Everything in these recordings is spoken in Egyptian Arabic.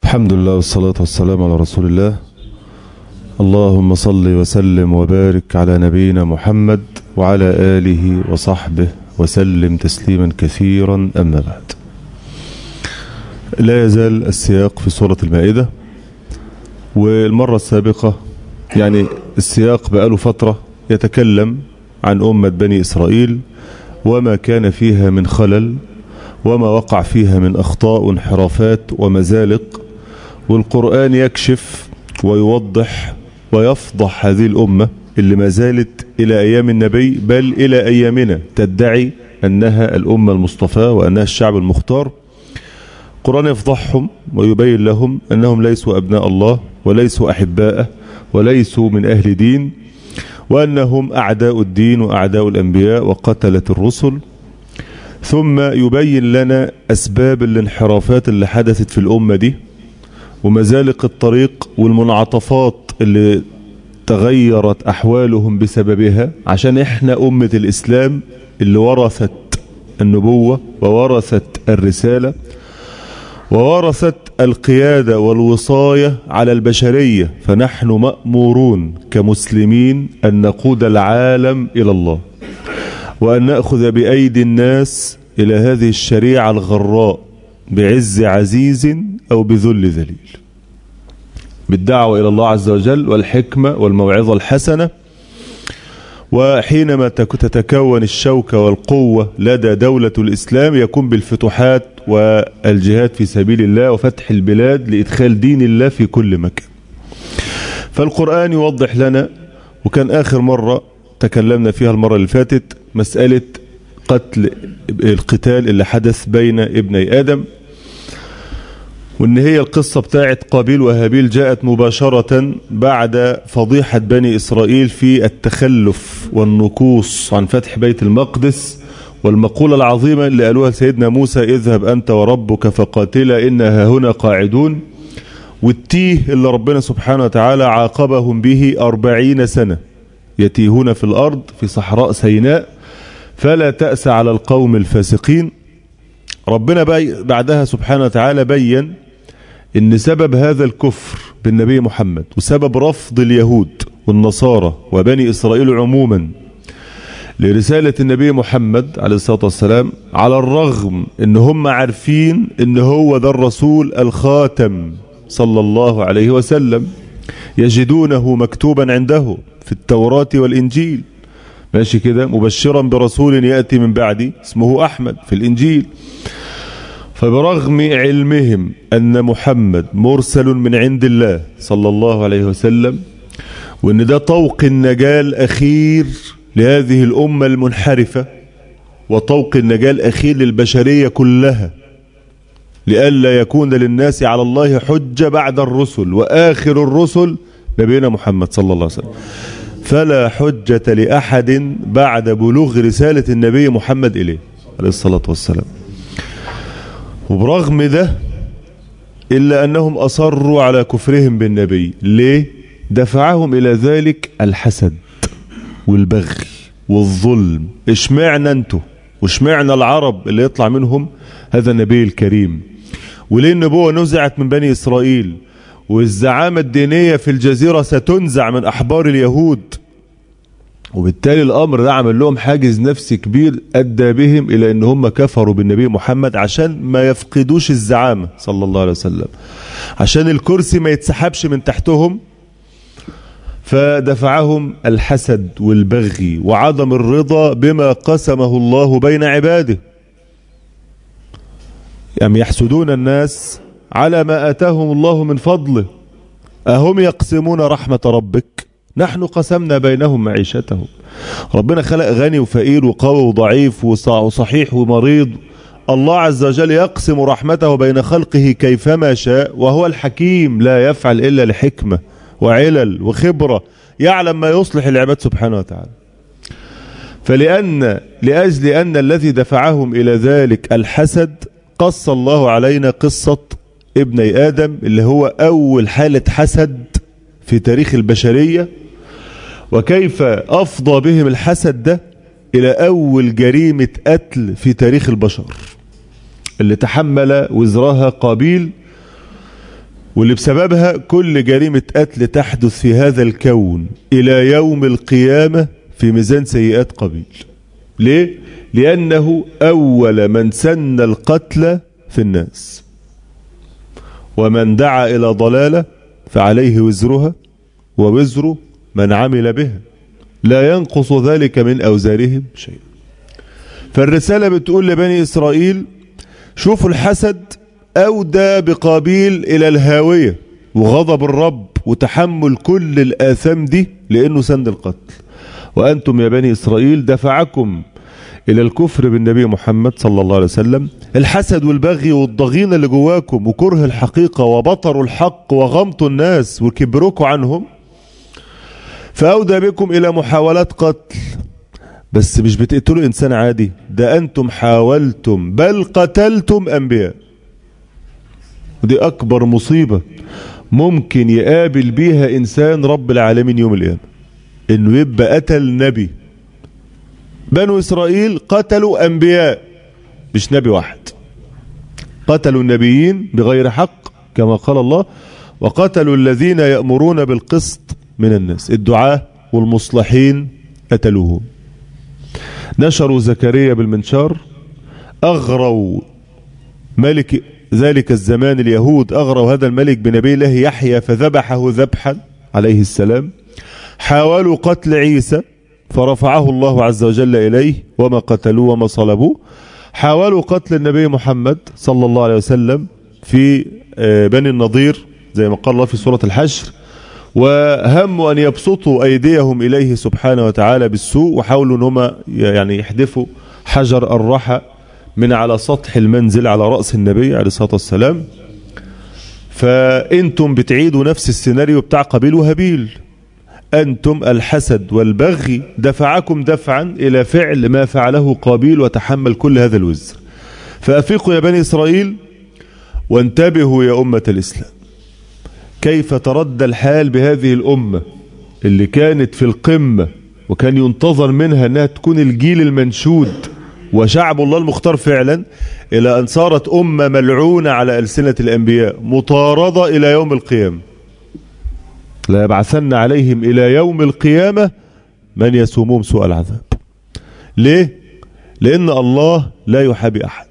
الحمد لله والصلاة والسلام على رسول الله اللهم صل وسلم وبارك على نبينا محمد وعلى آله وصحبه وسلم تسليما كثيرا أما بعد لا يزال السياق في سورة المائدة والمرة السابقة يعني السياق بقاله فترة يتكلم عن أمة بني إسرائيل وما كان فيها من خلل وما وقع فيها من أخطاء وانحرافات ومزالق والقرآن يكشف ويوضح ويفضح هذه الأمة اللي ما زالت إلى أيام النبي بل إلى أيامنا تدعي أنها الأمة المصطفى وأنها الشعب المختار القرآن يفضحهم ويبين لهم أنهم ليسوا أبناء الله وليسوا أحباءه وليسوا من أهل دين وأنهم أعداء الدين وأعداء الأنبياء وقتلة الرسل ثم يبين لنا أسباب الانحرافات اللي حدثت في الأمة دي ومزالق الطريق والمنعطفات اللي تغيرت أحوالهم بسببها عشان إحنا أمة الإسلام اللي ورثت النبوة وورثت الرسالة وورثت القيادة والوصاية على البشرية فنحن مأمورون كمسلمين أن نقود العالم إلى الله وأن نأخذ بأيدي الناس إلى هذه الشريعة الغراء بعز عزيز أو بذل ذليل بالدعوة إلى الله عز وجل والحكمة والموعظة الحسنة وحينما تتكون الشوكة والقوة لدى دولة الإسلام يكون بالفتوحات والجهاد في سبيل الله وفتح البلاد لإدخال دين الله في كل مكان فالقرآن يوضح لنا وكان آخر مرة تكلمنا فيها المرة اللي فاتت مسألة قتل القتال اللي حدث بين ابني آدم وان هي القصة بتاعت قابيل وهابيل جاءت مباشرة بعد فضيحة بني إسرائيل في التخلف والنكوص عن فتح بيت المقدس والمقولة العظيمة اللي قالوها سيدنا موسى اذهب أنت وربك فقاتلا إنها هنا قاعدون والتيه اللي ربنا سبحانه وتعالى عاقبهم به أربعين سنة يتيهون في الأرض في صحراء سيناء فلا تأس على القوم الفاسقين ربنا بي بعدها سبحانه وتعالى بين ان سبب هذا الكفر بالنبي محمد وسبب رفض اليهود والنصارى وبني اسرائيل عموما لرسالة النبي محمد عليه الصلاة والسلام على الرغم ان هم عارفين ان هو ذا الرسول الخاتم صلى الله عليه وسلم يجدونه مكتوبا عنده في التوراة والإنجيل ماشي كده مبشرا برسول يأتي من بعدي اسمه أحمد في الإنجيل فبرغم علمهم أن محمد مرسل من عند الله صلى الله عليه وسلم وأن ده طوق النجاة الأخير لهذه الأمة المنحرفة وطوق النجاة الأخير للبشرية كلها لئلا يكون للناس على الله حجة بعد الرسل وآخر الرسل نبينا محمد صلى الله عليه وسلم فلا حجة لأحد بعد بلوغ رسالة النبي محمد إليه عليه الصلاة والسلام وبرغم ده إلا أنهم أصروا على كفرهم بالنبي ليه؟ دفعهم إلى ذلك الحسد والبغي والظلم اشمعنا انتوا واشمعنا العرب اللي يطلع منهم هذا النبي الكريم وليه النبوة نزعت من بني إسرائيل والزعامة الدينية في الجزيرة ستنزع من أحبار اليهود وبالتالي الأمر ده عمل لهم حاجز نفسي كبير أدى بهم إلى أن هم كفروا بالنبي محمد عشان ما يفقدوش الزعامة صلى الله عليه وسلم عشان الكرسي ما يتسحبش من تحتهم فدفعهم الحسد والبغي وعدم الرضا بما قسمه الله بين عباده أم يحسدون الناس على ما آتاهم الله من فضله أهم يقسمون رحمة ربك نحن قسمنا بينهم معيشتهم ربنا خلق غني وفقير وقوي وضعيف وصحيح ومريض الله عز وجل يقسم رحمته بين خلقه كيفما شاء وهو الحكيم لا يفعل إلا لحكمة وعلل وخبرة يعلم ما يصلح العباد سبحانه وتعالى فلأن لأجل أن الذي دفعهم إلى ذلك الحسد قص الله علينا قصة ابني آدم اللي هو أول حالة حسد في تاريخ البشرية وكيف أفضى بهم الحسد ده إلى أول جريمة قتل في تاريخ البشر اللي تحمل وزرها قابيل واللي بسببها كل جريمة قتل تحدث في هذا الكون إلى يوم القيامة في ميزان سيئات قبيل ليه؟ لأنه أول من سن القتل في الناس ومن دعا إلى ضلالة فعليه وزرها ووزر من عمل بها لا ينقص ذلك من أوزارهم شيء فالرسالة بتقول لبني إسرائيل شوفوا الحسد أودى بقابيل إلى الهاوية وغضب الرب وتحمل كل الآثام دي لأنه سند القتل وأنتم يا بني إسرائيل دفعكم إلى الكفر بالنبي محمد صلى الله عليه وسلم الحسد والبغي والضغينة اللي جواكم وكره الحقيقة وبطر الحق وغمط الناس وكبركم عنهم فأودى بكم إلى محاولات قتل بس مش بتقتلوا إنسان عادي ده أنتم حاولتم بل قتلتم أنبياء ودي أكبر مصيبة ممكن يقابل بيها إنسان رب العالمين يوم القيامة إنه يبقى قتل نبي بنو إسرائيل قتلوا أنبياء مش نبي واحد قتلوا النبيين بغير حق كما قال الله وقتلوا الذين يأمرون بالقسط من الناس الدعاة والمصلحين قتلوهم نشروا زكريا بالمنشار أغروا ملك ذلك الزمان اليهود أغروا هذا الملك بنبي الله يحيى فذبحه ذبحا عليه السلام حاولوا قتل عيسى فرفعه الله عز وجل إليه وما قتلوه وما صلبوه حاولوا قتل النبي محمد صلى الله عليه وسلم في بني النضير زي ما قال الله في سورة الحشر وهموا أن يبسطوا أيديهم إليه سبحانه وتعالى بالسوء وحاولوا أن هم يعني يحدفوا حجر الرحى من على سطح المنزل على رأس النبي عليه الصلاة والسلام فأنتم بتعيدوا نفس السيناريو بتاع قبيل وهابيل أنتم الحسد والبغي دفعكم دفعا إلى فعل ما فعله قابيل وتحمل كل هذا الوزر فأفيقوا يا بني إسرائيل وانتبهوا يا أمة الإسلام كيف تردى الحال بهذه الأمة اللي كانت في القمة وكان ينتظر منها أنها تكون الجيل المنشود وشعب الله المختار فعلا إلى أن صارت أمة ملعونة على ألسنة الأنبياء مطاردة إلى يوم القيامة لا يبعثن عليهم إلى يوم القيامة من يسومهم سوء العذاب ليه؟ لأن الله لا يحابي أحد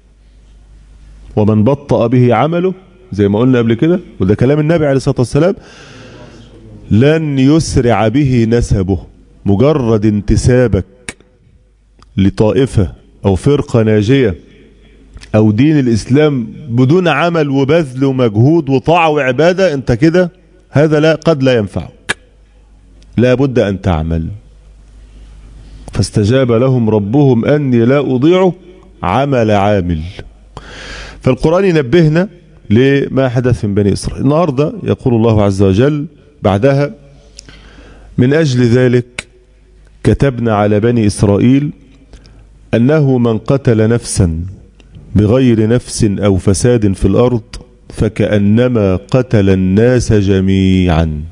ومن بطأ به عمله زي ما قلنا قبل كده وده كلام النبي عليه الصلاة والسلام لن يسرع به نسبه مجرد انتسابك لطائفة أو فرقة ناجية أو دين الإسلام بدون عمل وبذل ومجهود وطاعة وعبادة أنت كده هذا لا قد لا ينفعك لا بد أن تعمل فاستجاب لهم ربهم أني لا أضيع عمل عامل فالقرآن ينبهنا لما حدث من بني إسرائيل النهاردة يقول الله عز وجل بعدها من أجل ذلك كتبنا على بني إسرائيل أنه من قتل نفسا بغير نفس أو فساد في الأرض فكأنما قتل الناس جميعا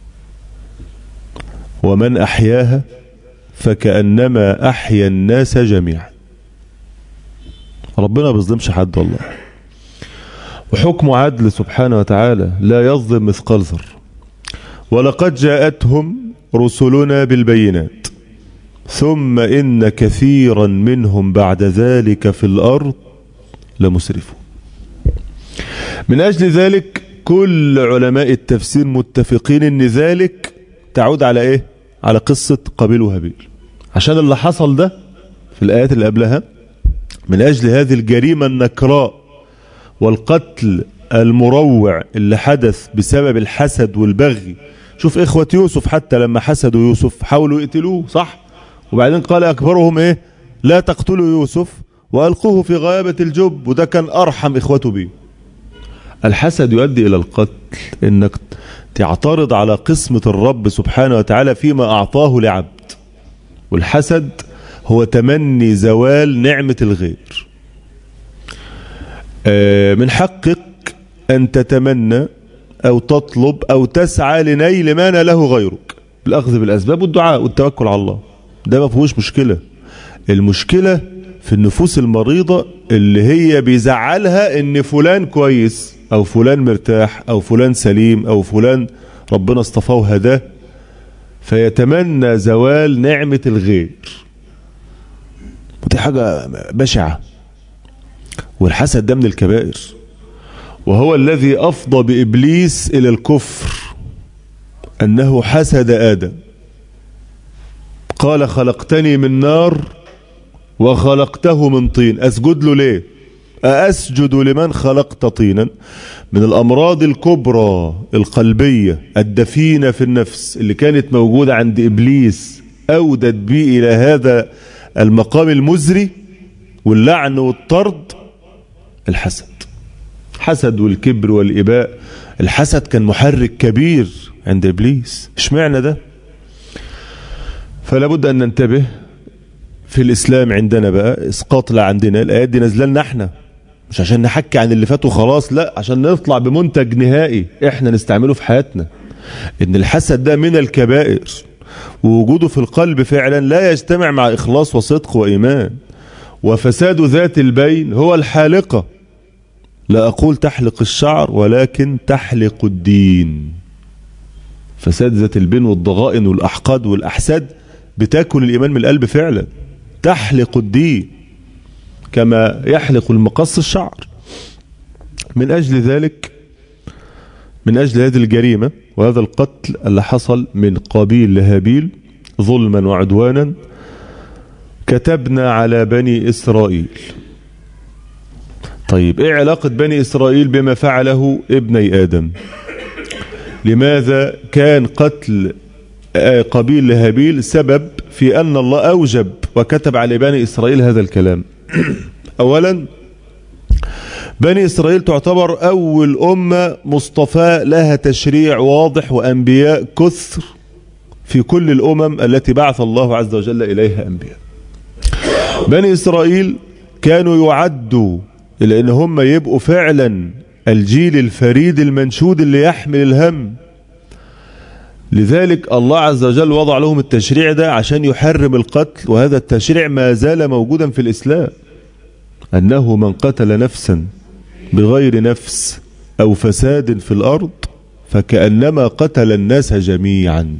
ومن أحياها فكأنما أحيا الناس جميعا ربنا بيظلمش حد والله وحكم عدل سبحانه وتعالى لا يظلم مثقال ذر ولقد جاءتهم رسلنا بالبينات ثم إن كثيرا منهم بعد ذلك في الأرض لمسرفون من أجل ذلك كل علماء التفسير متفقين ان ذلك تعود على ايه على قصة قابيل وهابيل عشان اللي حصل ده في الآيات اللي قبلها من أجل هذه الجريمة النكراء والقتل المروع اللي حدث بسبب الحسد والبغي شوف إخوة يوسف حتى لما حسدوا يوسف حاولوا يقتلوه صح وبعدين قال أكبرهم إيه لا تقتلوا يوسف وألقوه في غيابة الجب وده كان أرحم إخوته بيه الحسد يؤدي إلى القتل إنك تعترض على قسمة الرب سبحانه وتعالى فيما أعطاه لعبد والحسد هو تمني زوال نعمة الغير من حقك أن تتمنى أو تطلب أو تسعى لنيل ما ناله غيرك بالأخذ بالأسباب والدعاء والتوكل على الله ده ما فيهوش مشكلة المشكلة في النفوس المريضة اللي هي بيزعلها ان فلان كويس أو فلان مرتاح أو فلان سليم أو فلان ربنا اصطفاه وهداه فيتمنى زوال نعمة الغير ودي حاجة بشعة والحسد ده من الكبائر وهو الذي أفضى بإبليس إلى الكفر أنه حسد آدم قال خلقتني من نار وخلقته من طين أسجد له ليه أسجد لمن خلقت طينا من الأمراض الكبرى القلبية الدفينة في النفس اللي كانت موجودة عند إبليس أودت بي إلى هذا المقام المزري واللعن والطرد الحسد حسد والكبر والإباء الحسد كان محرك كبير عند إبليس اشمعنى ده فلا بد أن ننتبه في الإسلام عندنا بقى إسقاط لا عندنا الآيات دي نازله لنا احنا مش عشان نحكي عن اللي فات وخلاص لا عشان نطلع بمنتج نهائي احنا نستعمله في حياتنا ان الحسد ده من الكبائر ووجوده في القلب فعلا لا يجتمع مع إخلاص وصدق وإيمان وفساد ذات البين هو الحالقة لا أقول تحلق الشعر ولكن تحلق الدين فساد ذات البين والضغائن والأحقاد والأحساد بتاكل الإيمان من القلب فعلا تحلق الدين كما يحلق المقص الشعر من أجل ذلك من أجل هذه الجريمة وهذا القتل اللي حصل من قابيل لهابيل ظلما وعدوانا كتبنا على بني إسرائيل طيب ايه علاقة بني إسرائيل بما فعله ابني آدم لماذا كان قتل قابيل لهابيل سبب في أن الله أوجب وكتب على بني إسرائيل هذا الكلام أولا بني إسرائيل تعتبر أول أمة مصطفى لها تشريع واضح وأنبياء كثر في كل الأمم التي بعث الله عز وجل إليها أنبياء بني إسرائيل كانوا يعدوا إلى أن هم يبقوا فعلا الجيل الفريد المنشود اللي يحمل الهم لذلك الله عز وجل وضع لهم التشريع ده عشان يحرم القتل وهذا التشريع ما زال موجودا في الإسلام أنه من قتل نفسا بغير نفس أو فساد في الأرض فكأنما قتل الناس جميعا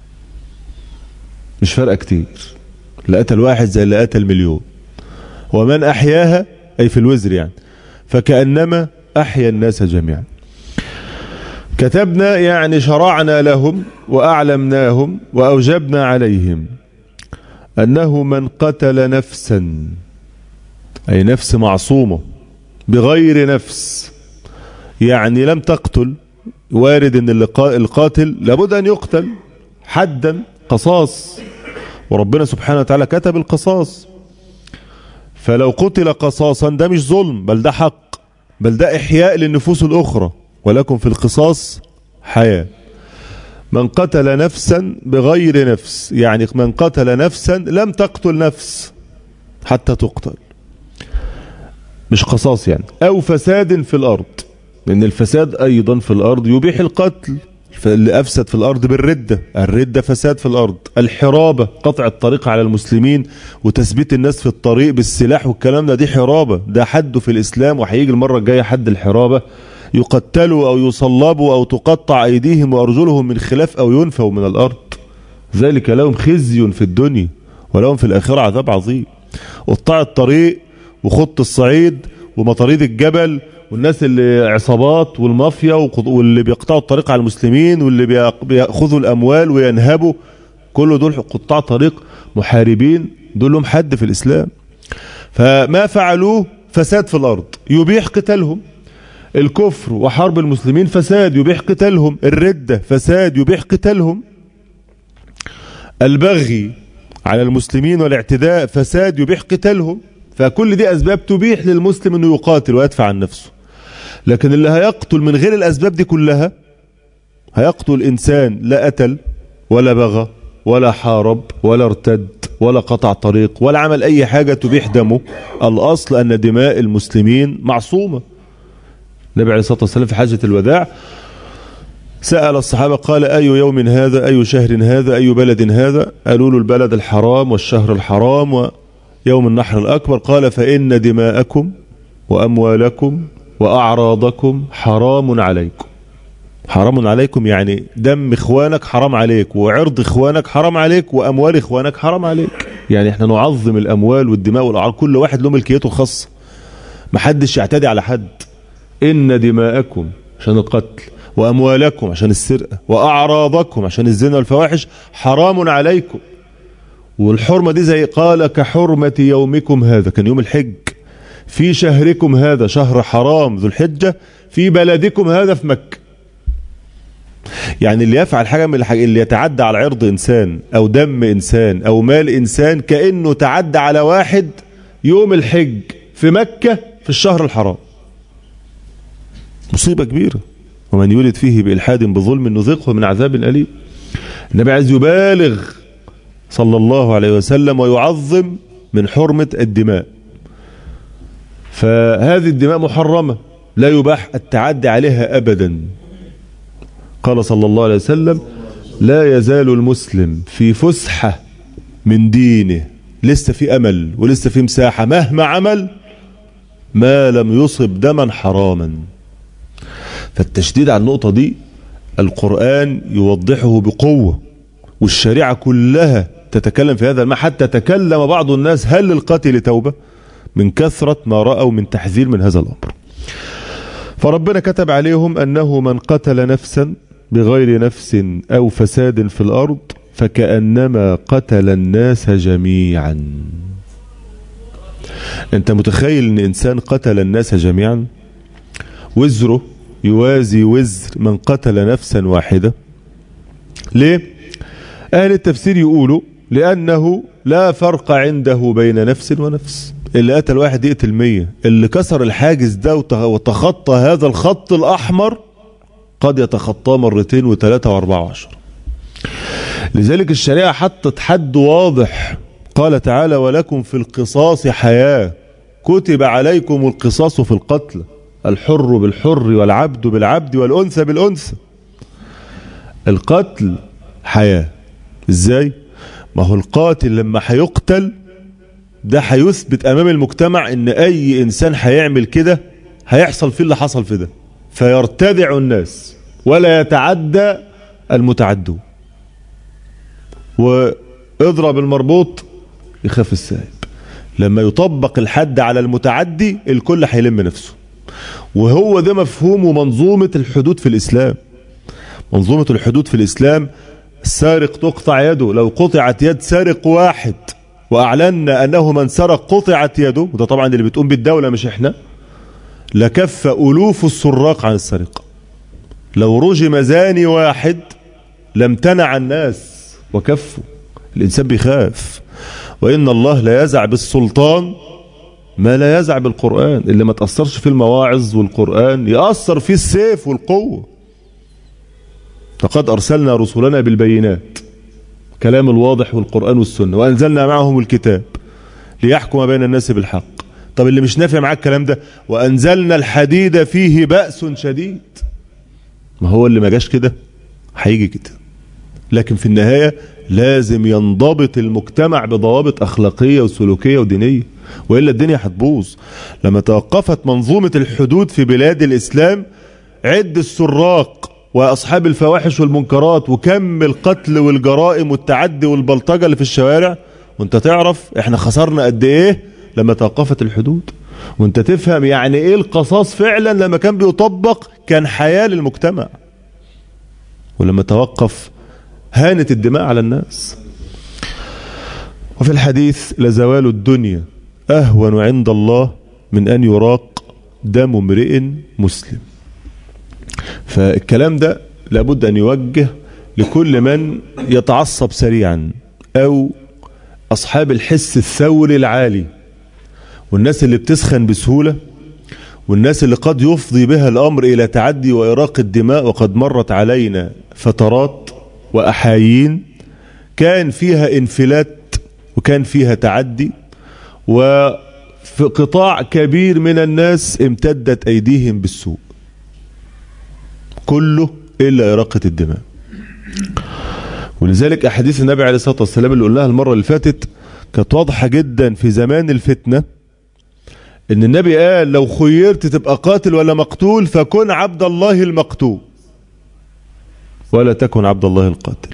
مش فرق كتير لا قتل واحد زي اللي قتل مليون ومن أحياها أي في الوزر يعني فكأنما أحيا الناس جميعا كتبنا يعني شرعنا لهم وأعلمناهم وأوجبنا عليهم أنه من قتل نفسا أي نفس معصومة بغير نفس يعني لم تقتل وارد أن القاتل لابد أن يقتل حدا قصاص وربنا سبحانه وتعالى كتب القصاص فلو قتل قصاصا ده مش ظلم بل ده حق بل ده إحياء للنفوس الأخرى ولكم في القصاص حياة من قتل نفسا بغير نفس يعني من قتل نفسا لم تقتل نفس حتى تقتل مش قصاص يعني أو فساد في الأرض لأن الفساد أيضا في الأرض يبيح القتل اللي أفسد في الأرض بالردة الردة فساد في الأرض الحرابة قطع الطريق على المسلمين وتثبيت الناس في الطريق بالسلاح والكلام ده دي حرابة ده حد في الإسلام وهيجي المرة الجاية حد الحرابة يقتلوا أو يصلبوا أو تقطع أيديهم وأرجلهم من خلاف أو ينفوا من الأرض ذلك لهم خزي في الدنيا ولهم في الآخرة عذاب عظيم قطاع الطريق وخط الصعيد ومطاريد الجبل والناس اللي عصابات والمافيا واللي بيقطعوا الطريق على المسلمين واللي بياخذوا الاموال وينهبوا كل دول قطاع طريق محاربين دول لهم حد في الاسلام فما فعلوه فساد في الارض يبيح قتالهم الكفر وحرب المسلمين فساد يبيح قتالهم الردة فساد يبيح قتالهم البغي على المسلمين والاعتداء فساد يبيح قتالهم فكل دي أسباب تبيح للمسلم أنه يقاتل ويدفع عن نفسه لكن اللي هيقتل من غير الأسباب دي كلها هيقتل إنسان لا قتل ولا بغى ولا حارب ولا ارتد ولا قطع طريق ولا عمل أي حاجة تبيح دمه الأصل أن دماء المسلمين معصومة النبي عليه الصلاة والسلام في حجة الوداع سأل الصحابة قال أي يوم هذا أي شهر هذا أي بلد هذا قالوا له البلد الحرام والشهر الحرام ويوم النحر الأكبر قال فإن دماءكم وأموالكم وأعراضكم حرام عليكم حرام عليكم يعني دم إخوانك حرام عليك وعرض إخوانك حرام عليك وأموال إخوانك حرام عليك يعني احنا نعظم الأموال والدماء والأعراض كل واحد له ملكيته الخاصة محدش يعتدي على حد إن دماءكم عشان القتل وأموالكم عشان السرقة وأعراضكم عشان الزنا والفواحش حرام عليكم والحرمة دي زي قال كحرمة يومكم هذا كان يوم الحج في شهركم هذا شهر حرام ذو الحجة في بلدكم هذا في مكة يعني اللي يفعل حاجة من الحاجة اللي يتعدى على عرض إنسان أو دم إنسان أو مال إنسان كأنه تعدى على واحد يوم الحج في مكة في الشهر الحرام مصيبة كبيرة ومن يولد فيه بإلحاد بظلم نذقه من عذاب أليم النبي عايز يبالغ صلى الله عليه وسلم ويعظم من حرمة الدماء فهذه الدماء محرمة لا يباح التعدي عليها أبدا قال صلى الله عليه وسلم لا يزال المسلم في فسحة من دينه لسه في أمل ولسه في مساحة مهما عمل ما لم يصب دما حراما فالتشديد على النقطة دي القرآن يوضحه بقوة والشريعة كلها تتكلم في هذا ما حتى تكلم بعض الناس هل للقاتل توبة من كثرة ما رأوا من تحذير من هذا الأمر فربنا كتب عليهم أنه من قتل نفسا بغير نفس أو فساد في الأرض فكأنما قتل الناس جميعا أنت متخيل أن إنسان قتل الناس جميعا وزره يوازي وزر من قتل نفسا واحدة ليه أهل التفسير يقولوا لأنه لا فرق عنده بين نفس ونفس اللي قتل واحد يقتل مية اللي كسر الحاجز ده وتخطى هذا الخط الأحمر قد يتخطاه مرتين وثلاثة واربعة وعشر لذلك الشريعة حطت حد واضح قال تعالى ولكم في القصاص حياة كتب عليكم القصاص في القتل الحر بالحر والعبد بالعبد والأنثى بالأنثى القتل حياة ازاي ما هو القاتل لما هيقتل ده هيثبت امام المجتمع ان اي انسان هيعمل كده هيحصل فيه اللي حصل في ده فيرتدع الناس ولا يتعدى المتعدون واضرب المربوط يخاف السائب لما يطبق الحد على المتعدي الكل هيلم نفسه وهو ده مفهوم ومنظومة الحدود في الإسلام منظومة الحدود في الإسلام السارق تقطع يده لو قطعت يد سارق واحد وأعلنا أنه من سرق قطعت يده وده طبعا اللي بتقوم بالدولة مش إحنا لكف ألوف السراق عن السرقة لو رجم زاني واحد لم تنع الناس وكفوا الإنسان بيخاف وإن الله لا يزع بالسلطان ما لا يزع بالقرآن اللي ما تأثرش في المواعظ والقرآن يأثر في السيف والقوة لقد أرسلنا رسلنا بالبينات كلام الواضح والقرآن والسنة وأنزلنا معهم الكتاب ليحكم بين الناس بالحق طب اللي مش نافع معاك الكلام ده وأنزلنا الحديد فيه بأس شديد ما هو اللي ما جاش كده هيجي كده لكن في النهاية لازم ينضبط المجتمع بضوابط أخلاقية وسلوكية ودينية وإلا الدنيا هتبوظ لما توقفت منظومة الحدود في بلاد الإسلام عد السراق وأصحاب الفواحش والمنكرات وكم القتل والجرائم والتعدي والبلطجة اللي في الشوارع وانت تعرف احنا خسرنا قد ايه لما توقفت الحدود وانت تفهم يعني ايه القصاص فعلا لما كان بيطبق كان حياة للمجتمع ولما توقف هانت الدماء على الناس وفي الحديث لزوال الدنيا أهون عند الله من أن يراق دم امرئ مسلم فالكلام ده لابد أن يوجه لكل من يتعصب سريعا أو أصحاب الحس الثوري العالي والناس اللي بتسخن بسهولة والناس اللي قد يفضي بها الأمر إلى تعدي وإراق الدماء وقد مرت علينا فترات وأحايين كان فيها انفلات وكان فيها تعدي وفي قطاع كبير من الناس امتدت أيديهم بالسوء كله إلا إراقة الدماء ولذلك أحاديث النبي عليه الصلاة والسلام اللي قلناها المرة اللي فاتت كانت واضحة جدا في زمان الفتنة ان النبي قال لو خيرت تبقى قاتل ولا مقتول فكن عبد الله المقتول ولا تكن عبد الله القاتل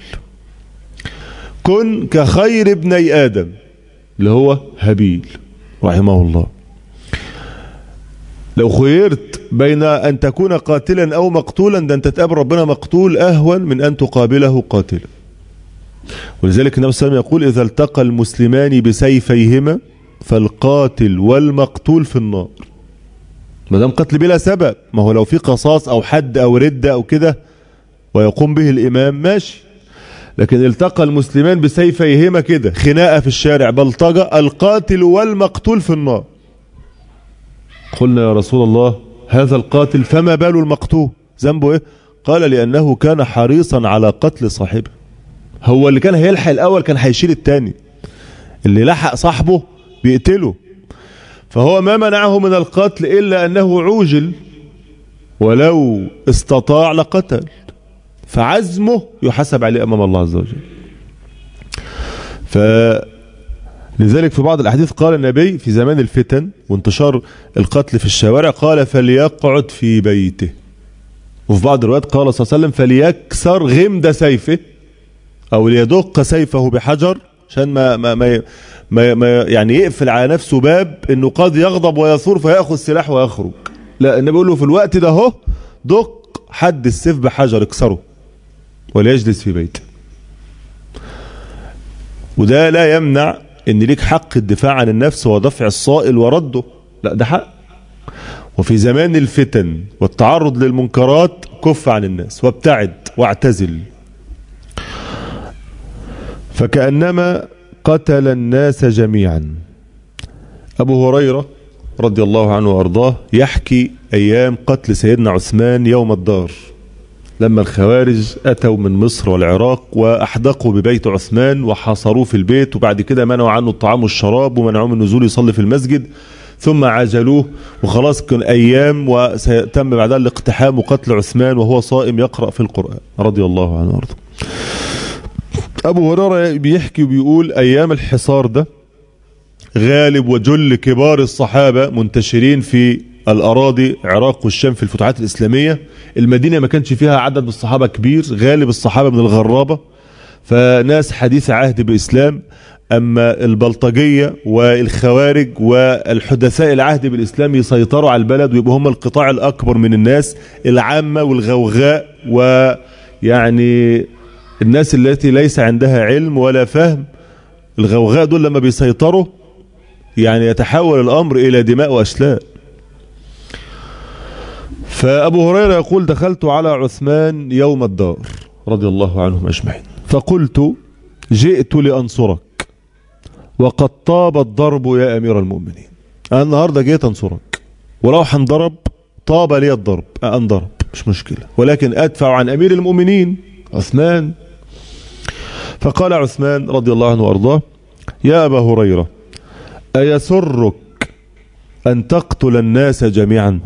كن كخير ابني آدم اللي هو هابيل رحمه الله لو خيرت بين أن تكون قاتلا أو مقتولا ده أنت تقابل ربنا مقتول أهون من أن تقابله قاتلا ولذلك النبي صلى الله عليه وسلم يقول إذا التقى المسلمان بسيفيهما فالقاتل والمقتول في النار ما دام قتل بلا سبب ما هو لو في قصاص أو حد أو ردة أو كده ويقوم به الإمام ماشي لكن التقى المسلمان بسيفيهما كده خناقة في الشارع بلطجة القاتل والمقتول في النار قلنا يا رسول الله هذا القاتل فما بال المقتول ذنبه ايه قال لأنه كان حريصا على قتل صاحبه هو اللي كان هيلحق الأول كان هيشيل التاني اللي لحق صاحبه بيقتله فهو ما منعه من القتل إلا أنه عوجل ولو استطاع لقتل فعزمه يحسب عليه أمام الله عز وجل فلذلك في بعض الأحاديث قال النبي في زمان الفتن وانتشار القتل في الشوارع قال فليقعد في بيته وفي بعض الروايات قال صلى الله عليه وسلم فليكسر غمد سيفه أو ليدق سيفه بحجر عشان ما, ما, ما, ما, ما يعني يقفل على نفسه باب انه قد يغضب ويثور فياخذ سلاح ويخرج لا النبي يقول له في الوقت ده اهو دق حد السيف بحجر اكسره وليجلس في بيته وده لا يمنع ان ليك حق الدفاع عن النفس ودفع الصائل ورده لا ده حق وفي زمان الفتن والتعرض للمنكرات كف عن الناس وابتعد واعتزل فكأنما قتل الناس جميعا أبو هريرة رضي الله عنه وأرضاه يحكي أيام قتل سيدنا عثمان يوم الدار لما الخوارج أتوا من مصر والعراق وأحدقوا ببيت عثمان وحاصروه في البيت وبعد كده منعوا عنه الطعام والشراب ومنعوه من النزول يصلي في المسجد ثم عجلوه وخلاص كان أيام وسيتم بعدها الاقتحام وقتل عثمان وهو صائم يقرأ في القرآن رضي الله عنه وأرضاه أبو هريرة بيحكي وبيقول أيام الحصار ده غالب وجل كبار الصحابة منتشرين في الأراضي عراق والشام في الفتوحات الإسلامية المدينة ما كانش فيها عدد من الصحابة كبير غالب الصحابة من الغرابة فناس حديث عهد بإسلام أما البلطجية والخوارج والحدثاء العهد بالإسلام يسيطروا على البلد ويبقوا هم القطاع الأكبر من الناس العامة والغوغاء ويعني الناس التي ليس عندها علم ولا فهم الغوغاء دول لما بيسيطروا يعني يتحول الأمر إلى دماء وأشلاء فأبو هريرة يقول دخلت على عثمان يوم الدار رضي الله عنهم أجمعين فقلت جئت لأنصرك وقد طاب الضرب يا أمير المؤمنين أنا النهاردة جيت أنصرك ولو هنضرب طاب لي الضرب أنضرب مش مشكلة ولكن أدفع عن أمير المؤمنين عثمان فقال عثمان رضي الله عنه وأرضاه يا أبا هريرة أيسرك أن تقتل الناس جميعا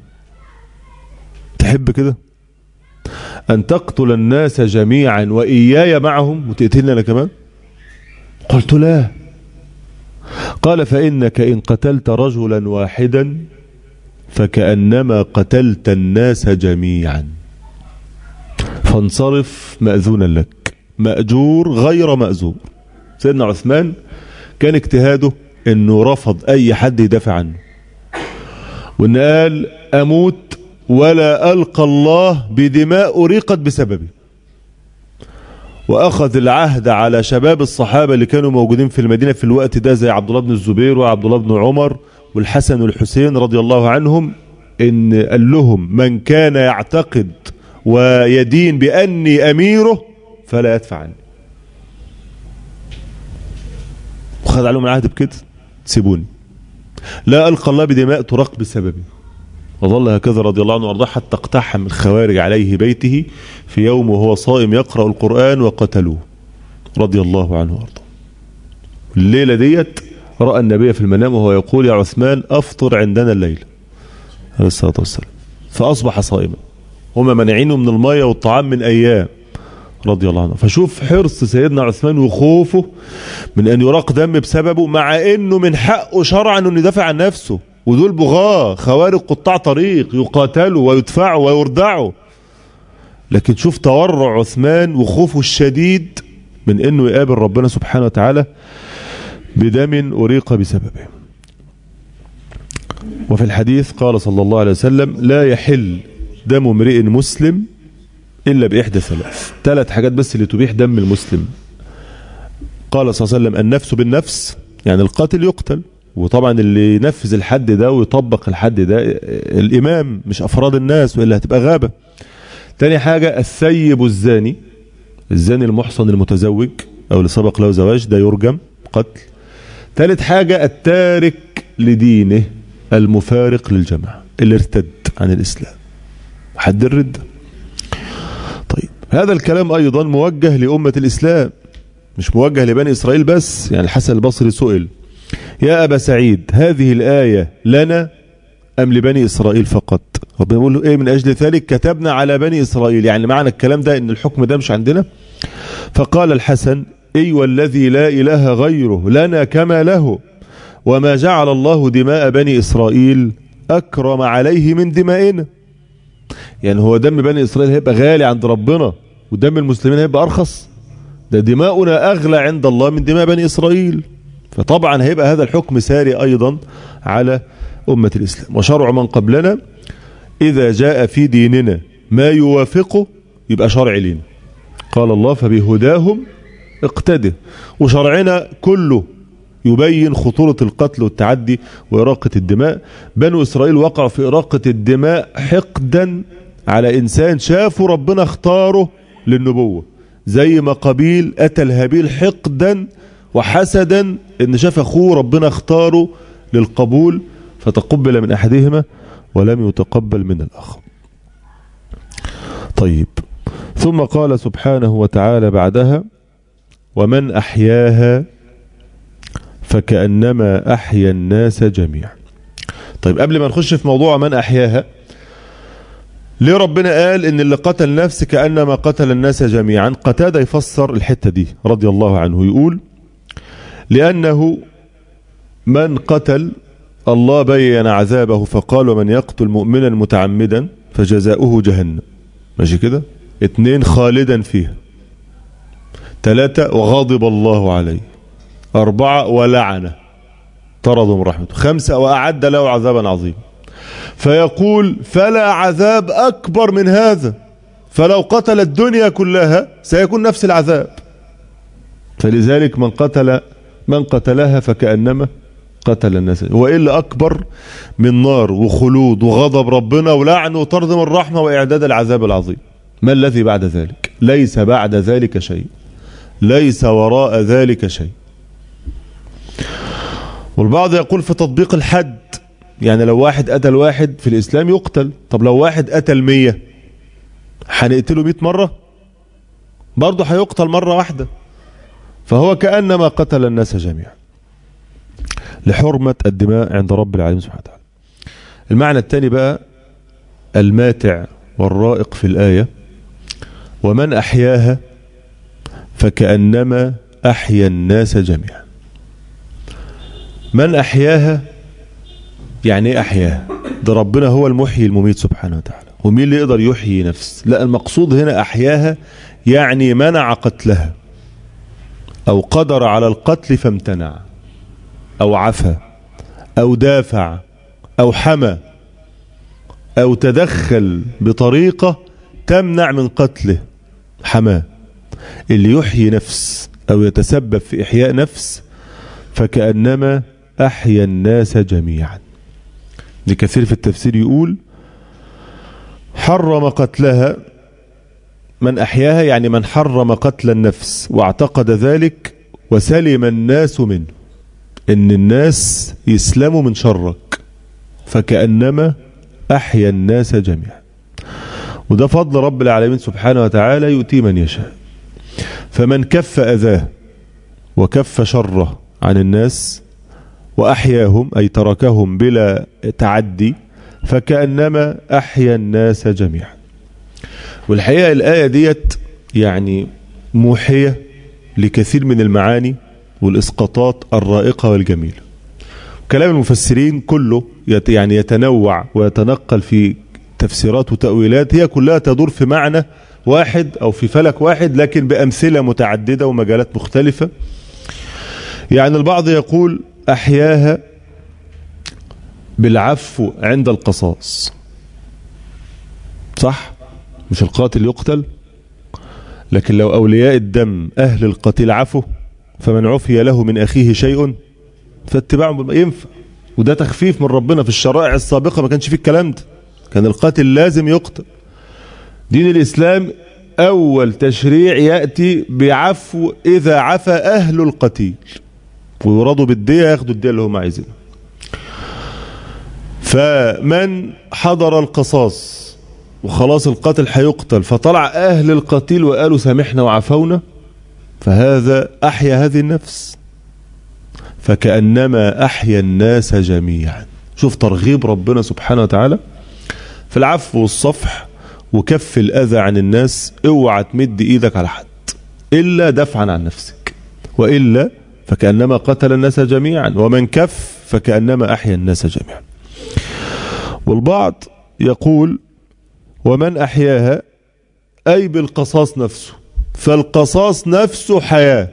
تحب كده أن تقتل الناس جميعا وإياي معهم وتقتلني أنا كمان قلت لا قال فإنك إن قتلت رجلا واحدا فكأنما قتلت الناس جميعا فانصرف مأذونا لك مأجور غير مأزور سيدنا عثمان كان اجتهاده انه رفض اي حد يدافع عنه وان قال اموت ولا القى الله بدماء اريقت بسببي واخذ العهد على شباب الصحابه اللي كانوا موجودين في المدينه في الوقت ده زي عبد الله بن الزبير وعبد الله بن عمر والحسن والحسين رضي الله عنهم ان قال لهم من كان يعتقد ويدين باني اميره فلا يدفع عني وخذ عليهم العهد بكده سيبوني لا ألقى الله بدماء تراق بسببي وظل هكذا رضي الله عنه وارضاه حتى اقتحم الخوارج عليه بيته في يوم وهو صائم يقرأ القرآن وقتلوه رضي الله عنه وارضاه الليلة ديت رأى النبي في المنام وهو يقول يا عثمان أفطر عندنا الليلة عليه الصلاة والسلام فأصبح صائما هما منعينه من المية والطعام من أيام رضي الله عنه فشوف حرص سيدنا عثمان وخوفه من أن يراق دم بسببه مع أنه من حقه شرعا أنه يدافع عن نفسه ودول بغاة خوارق قطاع طريق يقاتلوا ويدفعوا ويردعوا لكن شوف تورع عثمان وخوفه الشديد من انه يقابل ربنا سبحانه وتعالى بدم أريق بسببه وفي الحديث قال صلى الله عليه وسلم لا يحل دم امرئ مسلم إلا بإحدى ثلاث ثلاث حاجات بس اللي تبيح دم المسلم قال صلى الله عليه وسلم النفس بالنفس يعني القاتل يقتل وطبعا اللي ينفذ الحد ده ويطبق الحد ده الإمام مش أفراد الناس وإلا هتبقى غابة تاني حاجة الثيب الزاني الزاني المحصن المتزوج أو اللي سبق له زواج ده يرجم قتل ثالث حاجة التارك لدينه المفارق للجماعة اللي ارتد عن الإسلام حد الردة طيب هذا الكلام أيضا موجه لأمة الإسلام مش موجه لبني إسرائيل بس يعني الحسن البصري سئل يا أبا سعيد هذه الآية لنا أم لبني إسرائيل فقط ربنا يقول له إيه من أجل ذلك كتبنا على بني إسرائيل يعني معنى الكلام ده إن الحكم ده مش عندنا فقال الحسن أي والذي لا إله غيره لنا كما له وما جعل الله دماء بني إسرائيل أكرم عليه من دمائنا يعني هو دم بني إسرائيل هيبقى غالي عند ربنا ودم المسلمين هيبقى أرخص ده دماؤنا أغلى عند الله من دماء بني إسرائيل فطبعا هيبقى هذا الحكم ساري أيضا على أمة الإسلام وشرع من قبلنا إذا جاء في ديننا ما يوافقه يبقى شرع لنا قال الله فبهداهم اقتده وشرعنا كله يبين خطورة القتل والتعدي وإراقة الدماء بنو إسرائيل وقعوا في إراقة الدماء حقدا على إنسان شافوا ربنا اختاره للنبوة زي ما قبيل قتل هابيل حقدا وحسدا ان شاف اخوه ربنا اختاره للقبول فتقبل من احدهما ولم يتقبل من الاخر طيب ثم قال سبحانه وتعالى بعدها ومن احياها فكانما احيا الناس جميعا طيب قبل ما نخش في موضوع من احياها ليه ربنا قال ان اللي قتل نفس كانما قتل الناس جميعا قتاده يفسر الحته دي رضي الله عنه يقول لأنه من قتل الله بين عذابه فقال ومن يقتل مؤمنا متعمدا فجزاؤه جهنم ماشي كده اتنين خالدا فيها ثلاثة وغضب الله عليه أربعة ولعنه طرده من رحمته خمسة وأعد له عذابا عظيما فيقول فلا عذاب أكبر من هذا فلو قتل الدنيا كلها سيكون نفس العذاب فلذلك من قتل من قتلها فكأنما قتل الناس هو ايه اللي اكبر من نار وخلود وغضب ربنا ولعن وطرد من الرحمه واعداد العذاب العظيم ما الذي بعد ذلك ليس بعد ذلك شيء ليس وراء ذلك شيء والبعض يقول في تطبيق الحد يعني لو واحد قتل واحد في الاسلام يقتل طب لو واحد قتل مية هنقتله مئة مرة برضه هيقتل مرة واحدة فهو كأنما قتل الناس جميعا لحرمة الدماء عند رب العالمين سبحانه وتعالى المعنى الثاني بقى الماتع والرائق في الآية ومن أحياها فكأنما أحيا الناس جميعا من أحياها يعني ايه أحياها ده ربنا هو المحيي المميت سبحانه وتعالى ومين اللي يقدر يحيي نفس لا المقصود هنا أحياها يعني منع قتلها أو قدر على القتل فامتنع أو عفى أو دافع أو حمى أو تدخل بطريقة تمنع من قتله حماه اللي يحيي نفس أو يتسبب في إحياء نفس فكأنما أحيا الناس جميعا لكثير في التفسير يقول حرم قتلها من أحياها يعني من حرم قتل النفس واعتقد ذلك وسلم الناس منه إن الناس يسلموا من شرك فكأنما أحيا الناس جميعا وده فضل رب العالمين سبحانه وتعالى يؤتي من يشاء فمن كف أذاه وكف شره عن الناس وأحياهم أي تركهم بلا تعدي فكأنما أحيا الناس جميعا والحقيقة الآية ديت يعني موحية لكثير من المعاني والإسقاطات الرائقة والجميلة كلام المفسرين كله يت يعني يتنوع ويتنقل في تفسيرات وتأويلات هي كلها تدور في معنى واحد أو في فلك واحد لكن بأمثلة متعددة ومجالات مختلفة يعني البعض يقول أحياها بالعفو عند القصاص صح مش القاتل يقتل لكن لو أولياء الدم أهل القتيل عفو فمن عفي له من أخيه شيء فاتباعه ينفع وده تخفيف من ربنا في الشرائع السابقة ما كانش فيه الكلام ده كان القاتل لازم يقتل دين الإسلام أول تشريع يأتي بعفو إذا عفى أهل القتيل ويرادوا بالدية ياخدوا الدية اللي هم عايزينها فمن حضر القصاص وخلاص القاتل هيقتل فطلع أهل القتيل وقالوا سامحنا وعفونا فهذا أحيا هذه النفس فكأنما أحيا الناس جميعا شوف ترغيب ربنا سبحانه وتعالى في العفو والصفح وكف الأذى عن الناس اوعى تمد إيدك على حد إلا دفعا عن نفسك وإلا فكأنما قتل الناس جميعا ومن كف فكأنما أحيا الناس جميعا والبعض يقول ومن أحياها أي بالقصاص نفسه فالقصاص نفسه حياة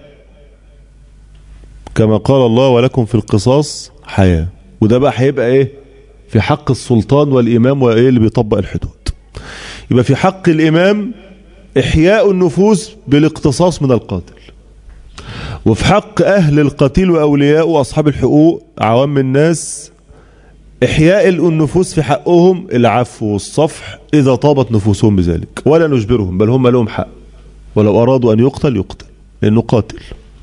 كما قال الله ولكم في القصاص حياة وده بقى هيبقى ايه في حق السلطان والإمام وإيه اللي بيطبق الحدود يبقى في حق الإمام إحياء النفوس بالاقتصاص من القاتل وفي حق أهل القتيل وأولياء وأصحاب الحقوق عوام الناس إحياء النفوس في حقهم العفو والصفح إذا طابت نفوسهم بذلك ولا نجبرهم بل هم لهم حق ولو أرادوا أن يقتل يقتل لأنه قاتل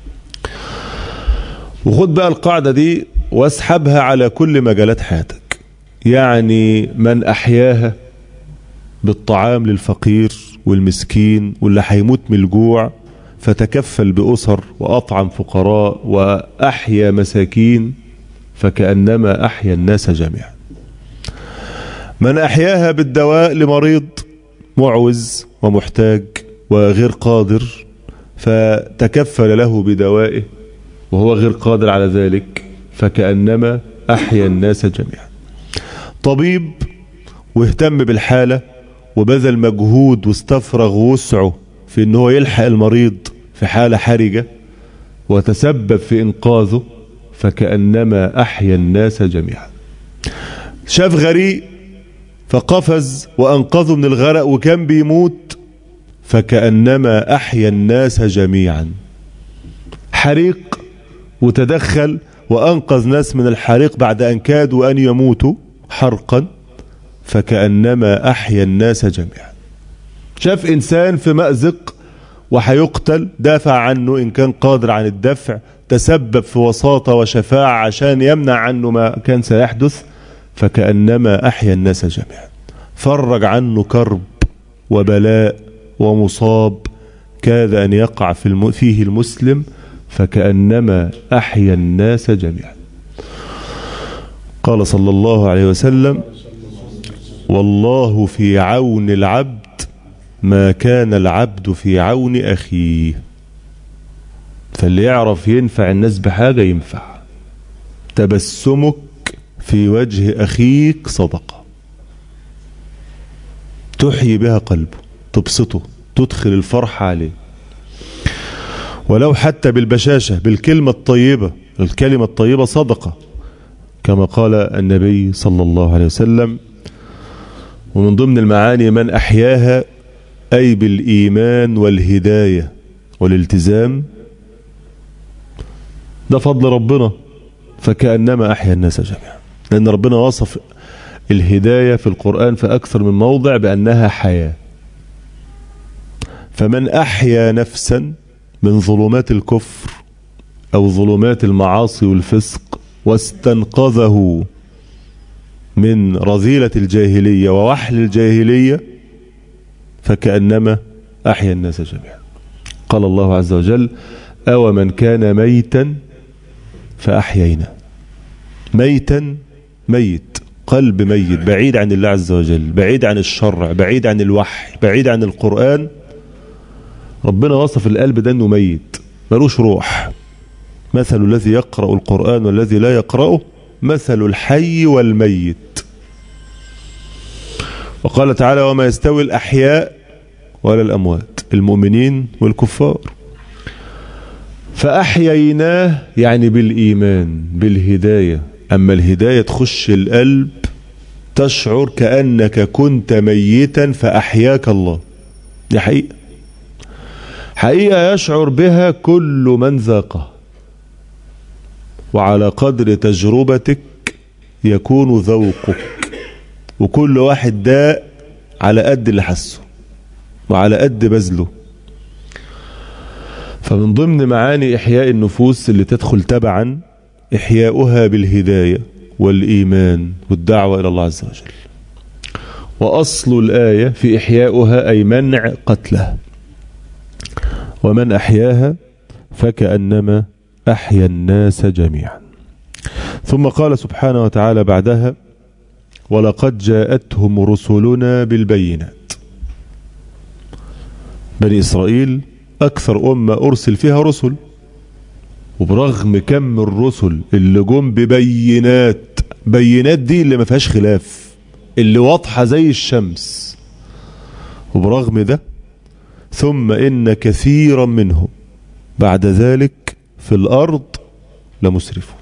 وخد بقى القاعدة دي واسحبها على كل مجالات حياتك يعني من أحياها بالطعام للفقير والمسكين واللي هيموت من الجوع فتكفل بأسر وأطعم فقراء وأحيا مساكين فكأنما أحيا الناس جميعا من أحياها بالدواء لمريض معوز ومحتاج وغير قادر فتكفل له بدوائه وهو غير قادر على ذلك فكأنما أحيا الناس جميعا طبيب واهتم بالحالة وبذل مجهود واستفرغ وسعه في ان هو يلحق المريض في حالة حرجة وتسبب في انقاذه فكأنما أحيا الناس جميعا شاف غريق فقفز وأنقذه من الغرق وكان بيموت فكأنما أحيا الناس جميعا حريق وتدخل وأنقذ ناس من الحريق بعد أن كادوا أن يموتوا حرقا فكأنما أحيا الناس جميعا شاف إنسان في مأزق وحيقتل دافع عنه إن كان قادر عن الدفع تسبب في وساطة وشفاعة عشان يمنع عنه ما كان سيحدث فكأنما أحيا الناس جميعا فرج عنه كرب وبلاء ومصاب كاد أن يقع في الم... فيه المسلم فكأنما أحيا الناس جميعا قال صلى الله عليه وسلم والله في عون العبد ما كان العبد في عون أخيه فاللي يعرف ينفع الناس بحاجة ينفع تبسمك في وجه أخيك صدقة تحيي بها قلبه تبسطه تدخل الفرح عليه ولو حتى بالبشاشة بالكلمة الطيبة الكلمة الطيبة صدقة كما قال النبي صلى الله عليه وسلم ومن ضمن المعاني من أحياها أي بالإيمان والهداية والالتزام ده فضل ربنا فكأنما أحيا الناس جميعا لأن ربنا وصف الهداية في القرآن في أكثر من موضع بأنها حياة فمن أحيا نفسا من ظلمات الكفر أو ظلمات المعاصي والفسق واستنقذه من رذيلة الجاهلية ووحل الجاهلية فكأنما أحيا الناس جميعا قال الله عز وجل أو من كان ميتا فأحيينا ميتا ميت قلب ميت بعيد عن الله عز وجل بعيد عن الشرع بعيد عن الوحي بعيد عن القرآن ربنا وصف القلب ده انه ميت ملوش روح مثل الذي يقرأ القرآن والذي لا يقرأه مثل الحي والميت وقال تعالى وما يستوي الأحياء ولا الأموات المؤمنين والكفار فأحييناه يعني بالإيمان بالهداية أما الهداية تخش القلب تشعر كأنك كنت ميتا فأحياك الله دي حقيقة حقيقة يشعر بها كل من ذاقها وعلى قدر تجربتك يكون ذوقك وكل واحد داء على قد اللي حسه وعلى قد بذله فمن ضمن معاني إحياء النفوس اللي تدخل تبعا إحياؤها بالهداية والإيمان والدعوة إلى الله عز وجل وأصل الآية في إحياؤها أي منع قتلها ومن أحياها فكأنما أحيا الناس جميعا ثم قال سبحانه وتعالى بعدها ولقد جاءتهم رسلنا بالبينات بني إسرائيل أكثر أمة أرسل فيها رسل وبرغم كم الرسل اللي جم ببينات بينات دي اللي ما فيهاش خلاف اللي واضحة زي الشمس وبرغم ده ثم إن كثيرا منهم بعد ذلك في الأرض لمسرفون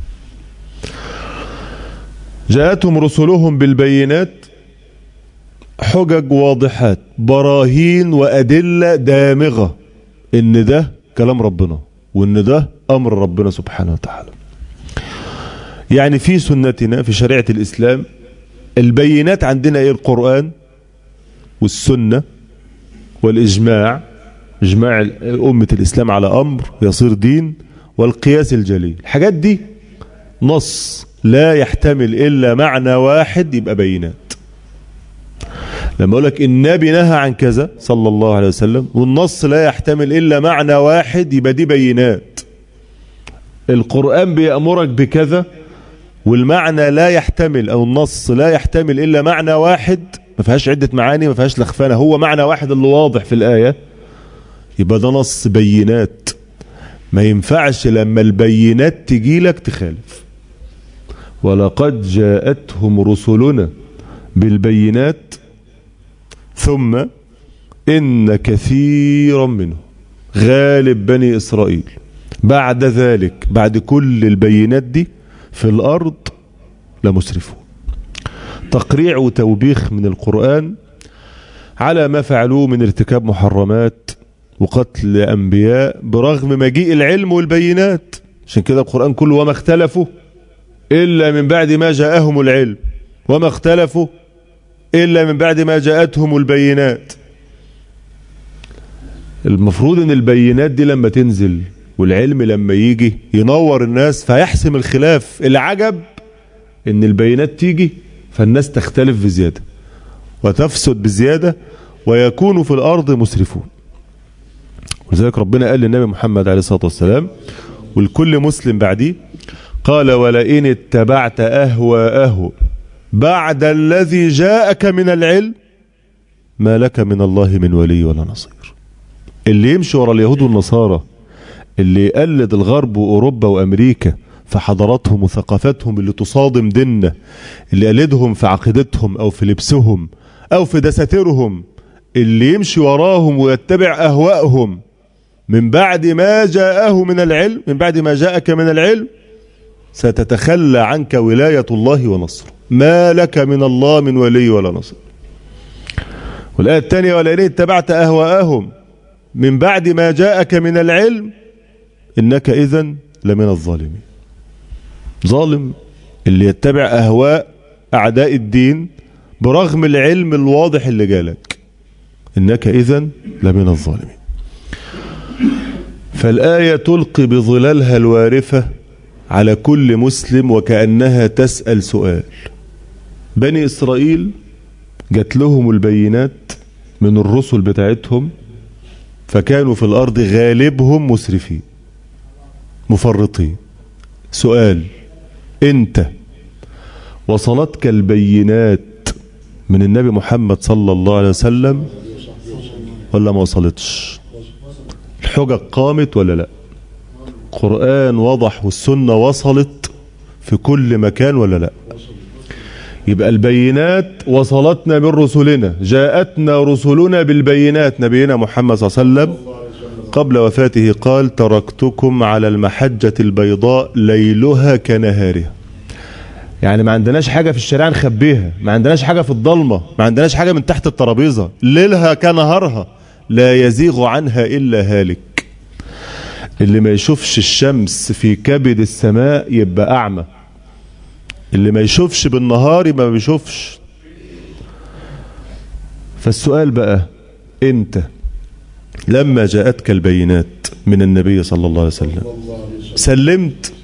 جاءتهم رسلهم بالبينات حجج واضحات براهين وأدلة دامغة إن ده كلام ربنا وإن ده أمر ربنا سبحانه وتعالى يعني في سنتنا في شريعة الإسلام البينات عندنا إيه القرآن والسنة والإجماع إجماع أمة الإسلام على أمر يصير دين والقياس الجليل الحاجات دي نص لا يحتمل إلا معنى واحد يبقى بينات لما أقول لك النبي نهى عن كذا صلى الله عليه وسلم والنص لا يحتمل إلا معنى واحد يبقى دي بينات القرآن بيأمرك بكذا والمعنى لا يحتمل أو النص لا يحتمل إلا معنى واحد ما فيهاش عدة معاني ما فيهاش لخفانة هو معنى واحد اللي واضح في الآية يبقى ده نص بينات ما ينفعش لما البينات تجي لك تخالف ولقد جاءتهم رسلنا بالبينات ثم إن كثيرا منهم غالب بني إسرائيل بعد ذلك بعد كل البينات دي في الأرض لمسرفون تقريع وتوبيخ من القرآن على ما فعلوه من ارتكاب محرمات وقتل أنبياء برغم مجيء العلم والبينات عشان كده القرآن كله وما اختلفوا إلا من بعد ما جاءهم العلم وما اختلفوا إلا من بعد ما جاءتهم البينات المفروض ان البينات دي لما تنزل والعلم لما يجي ينور الناس فيحسم الخلاف العجب ان البينات تيجي فالناس تختلف بزيادة وتفسد بزيادة ويكون في الأرض مسرفون ولذلك ربنا قال للنبي محمد عليه الصلاة والسلام والكل مسلم بعديه قال ولئن اتبعت أهواءه بعد الذي جاءك من العلم ما لك من الله من ولي ولا نصير اللي يمشي ورا اليهود والنصارى اللي يقلد الغرب وأوروبا وأمريكا في حضاراتهم وثقافتهم اللي تصادم ديننا اللي يقلدهم في عقيدتهم أو في لبسهم أو في دساتيرهم اللي يمشي وراهم ويتبع أهواءهم من بعد ما جاءه من العلم من بعد ما جاءك من العلم ستتخلى عنك ولاية الله ونصره ما لك من الله من ولي ولا نصر والآية الثانية ولئن اتبعت أهواءهم من بعد ما جاءك من العلم إنك إذا لمن الظالمين ظالم اللي يتبع أهواء أعداء الدين برغم العلم الواضح اللي جالك إنك إذا لمن الظالمين فالآية تلقي بظلالها الوارفة على كل مسلم وكأنها تسأل سؤال بني إسرائيل جات لهم البينات من الرسل بتاعتهم فكانوا في الأرض غالبهم مسرفين مفرطين سؤال انت وصلتك البينات من النبي محمد صلى الله عليه وسلم ولا ما وصلتش الحجج قامت ولا لا القرآن وضح والسنة وصلت في كل مكان ولا لا يبقى البينات وصلتنا من رسلنا جاءتنا رسلنا بالبينات نبينا محمد صلى الله عليه وسلم قبل وفاته قال تركتكم على المحجة البيضاء ليلها كنهارها يعني ما عندناش حاجة في الشارع نخبيها ما عندناش حاجة في الضلمة ما عندناش حاجة من تحت الترابيزة ليلها كنهارها لا يزيغ عنها إلا هالك اللي ما يشوفش الشمس في كبد السماء يبقى أعمى اللي ما يشوفش بالنهار يبقى ما بيشوفش فالسؤال بقى انت لما جاءتك البينات من النبي صلى الله عليه وسلم سلمت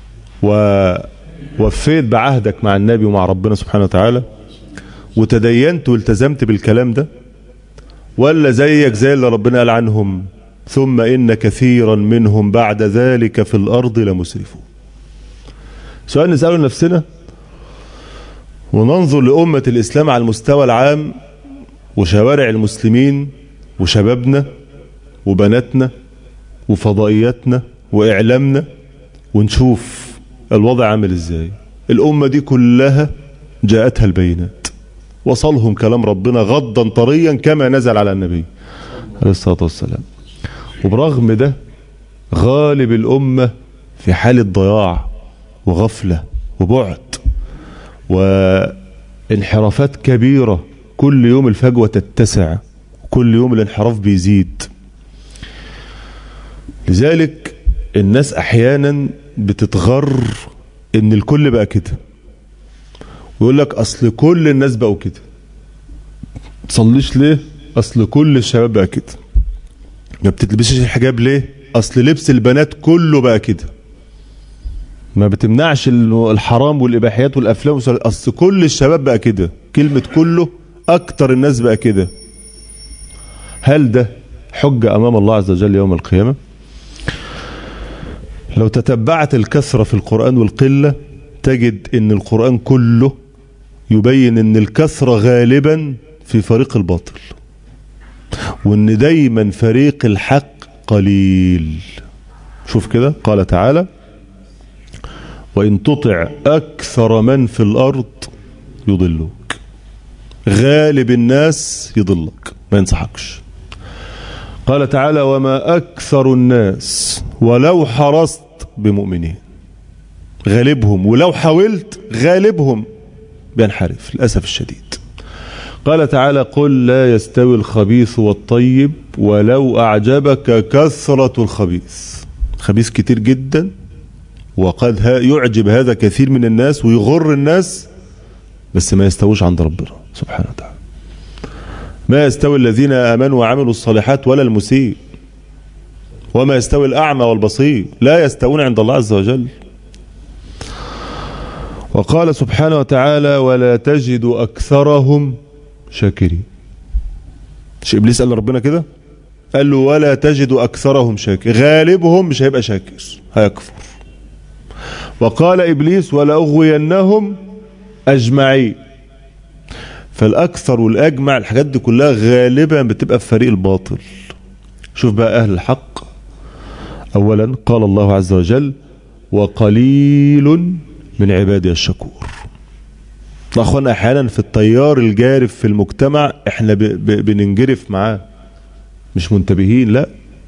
ووفيت بعهدك مع النبي ومع ربنا سبحانه وتعالى وتدينت والتزمت بالكلام ده ولا زيك زي اللي ربنا قال عنهم ثم إن كثيرا منهم بعد ذلك في الأرض لمسرفون سؤال نسأله لنفسنا وننظر لأمة الإسلام على المستوى العام وشوارع المسلمين وشبابنا وبناتنا وفضائياتنا وإعلامنا ونشوف الوضع عامل إزاي الأمة دي كلها جاءتها البينات وصلهم كلام ربنا غضا طريا كما نزل على النبي عليه الصلاة والسلام وبرغم ده غالب الأمة في حالة ضياع وغفلة وبعد وانحرافات كبيرة كل يوم الفجوة تتسع كل يوم الانحراف بيزيد لذلك الناس احيانا بتتغر ان الكل بقى كده ويقول لك اصل كل الناس بقوا كده تصليش ليه اصل كل الشباب بقى كده ما بتلبسش الحجاب ليه اصل لبس البنات كله بقى كده ما بتمنعش الحرام والاباحيات والافلام اصل كل الشباب بقى كده كلمه كله اكتر الناس بقى كده هل ده حجه امام الله عز وجل يوم القيامه لو تتبعت الكثره في القران والقله تجد ان القران كله يبين ان الكثره غالبا في فريق الباطل وان دايما فريق الحق قليل شوف كده قال تعالى وإن تطع أكثر من في الأرض يضلوك غالب الناس يضلك ما ينصحكش قال تعالى وما أكثر الناس ولو حرصت بمؤمنين غالبهم ولو حاولت غالبهم بينحرف للأسف الشديد قال تعالى قل لا يستوي الخبيث والطيب ولو أعجبك كثرة الخبيث خبيث كتير جدا وقد يعجب هذا كثير من الناس ويغر الناس بس ما يستويش عند ربنا سبحانه وتعالى ما يستوي الذين آمنوا وعملوا الصالحات ولا المسيء وما يستوي الأعمى والبصير لا يستوون عند الله عز وجل وقال سبحانه وتعالى ولا تجد أكثرهم شاكرين مش إبليس قال لربنا كده قال له ولا تجد أكثرهم شاكر غالبهم مش هيبقى شاكر هيكفر وقال إبليس ولأغوينهم أجمعين فالأكثر والأجمع الحاجات دي كلها غالبا بتبقى في فريق الباطل شوف بقى أهل الحق أولا قال الله عز وجل وقليل من عبادي الشكور أخوانا أحيانا في التيار الجارف في المجتمع احنا ب ب بننجرف معاه مش منتبهين لا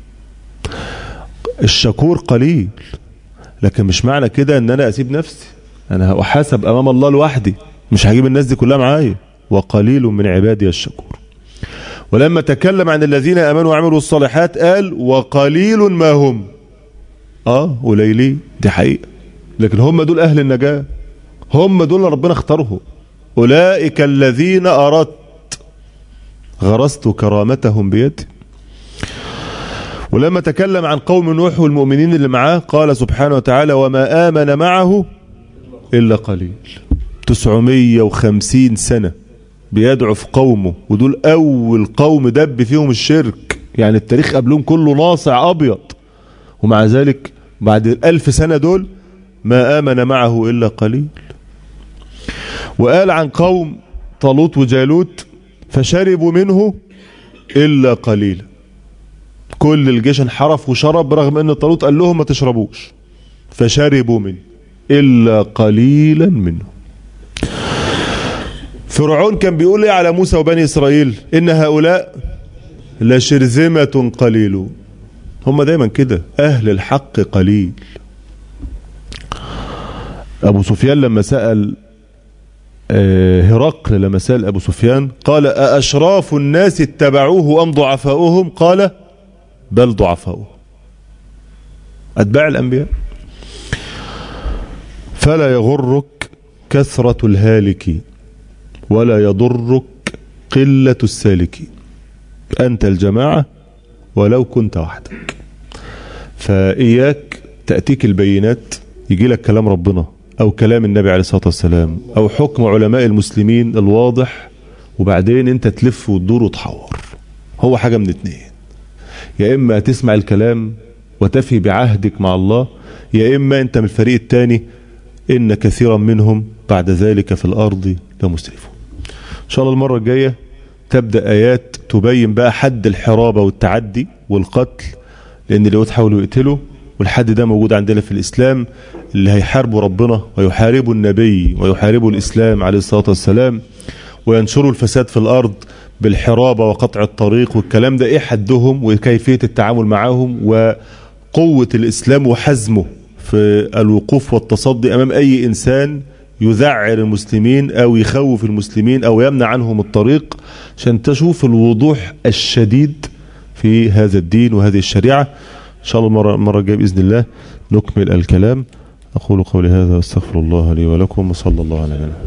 الشكور قليل لكن مش معنى كده ان انا اسيب نفسي انا احاسب امام الله لوحدي مش هجيب الناس دي كلها معايا وقليل من عبادي الشكور ولما تكلم عن الذين امنوا وعملوا الصالحات قال وقليل ما هم اه قليلين دي حقيقه لكن هم دول اهل النجاه هم دول ربنا اختارهم اولئك الذين اردت غرست كرامتهم بيدي ولما تكلم عن قوم نوح والمؤمنين اللي معاه قال سبحانه وتعالى وما آمن معه إلا قليل 950 سنة بيدعو في قومه ودول أول قوم دب فيهم الشرك يعني التاريخ قبلهم كله ناصع أبيض ومع ذلك بعد الألف سنة دول ما آمن معه إلا قليل وقال عن قوم طالوت وجالوت فشربوا منه إلا قليلا كل الجيش انحرف وشرب رغم ان طالوت قال لهم ما تشربوش فشربوا منه إلا قليلا منهم فرعون كان بيقول ايه على موسى وبني إسرائيل إن هؤلاء لشرذمة قليلون هم دايما كده أهل الحق قليل أبو سفيان لما سأل هرقل لما سأل أبو سفيان قال أأشراف الناس اتبعوه أم ضعفاؤهم قال بل ضعفاؤهم أتباع الأنبياء فلا يغرك كثرة الهالكين ولا يضرك قلة السالكين أنت الجماعة ولو كنت وحدك فإياك تأتيك البينات يجي لك كلام ربنا أو كلام النبي عليه الصلاة والسلام أو حكم علماء المسلمين الواضح وبعدين أنت تلف وتدور وتحور هو حاجة من اتنين يا إما تسمع الكلام وتفي بعهدك مع الله يا إما أنت من الفريق الثاني إن كثيرا منهم بعد ذلك في الأرض لمسرفون إن شاء الله المرة الجاية تبدأ آيات تبين بقى حد الحرابة والتعدي والقتل لأن اللي تحاولوا يقتلوا والحد ده موجود عندنا في الإسلام اللي هيحاربوا ربنا ويحاربوا النبي ويحاربوا الإسلام عليه الصلاة والسلام وينشروا الفساد في الأرض بالحرابة وقطع الطريق والكلام ده إيه حدهم وكيفية التعامل معهم وقوة الإسلام وحزمه في الوقوف والتصدي أمام أي إنسان يذعر المسلمين أو يخوف المسلمين أو يمنع عنهم الطريق عشان تشوف الوضوح الشديد في هذا الدين وهذه الشريعة إن شاء الله المرة, المرة الجاية بإذن الله نكمل الكلام أقول قولي هذا واستغفر الله لي ولكم وصلى الله على نبينا